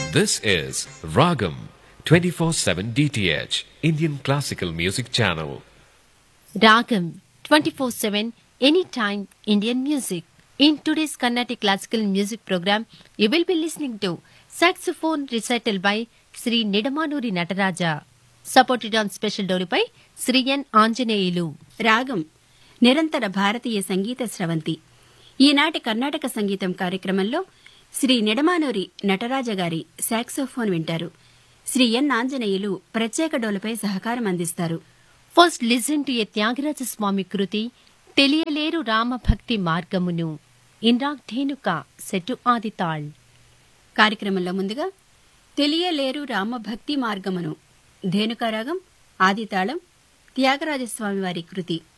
This is Ragam 24/7 DTH Indian Classical Music Channel. Ragam 24 7 anytime Indian music. In today's Carnatic classical music program, you will be listening to saxophone recital by Sri Nidamanuri Nataraja, supported on special dori by Sri N. Anjaneyulu. రాగం నిరంతర భారతీయ సంగీత స్రవంతి ఈనాటి కర్ణాటక సంగీతం కార్యక్రమంలో శ్రీ నిడమానూరి నటరాజ గారి saxophone వింటారు శ్రీ ఎన్ ఆంజనేయులు ప్రత్యేక డోలుపై సహకారం అందిస్తారు First, listen to a Tyagaraja Swami Kruti, తెలియలేరు రామభక్తి మార్గమును ఇన్రాగ్ ధేనుక సెటు ఆదితాళ్ కార్యక్రమంలో ముందుగా తెలియలేరు రామభక్తి మార్గమును ధేనుకారాగం ఆదితాళం త్యాగరాజస్వామి వారి కృతి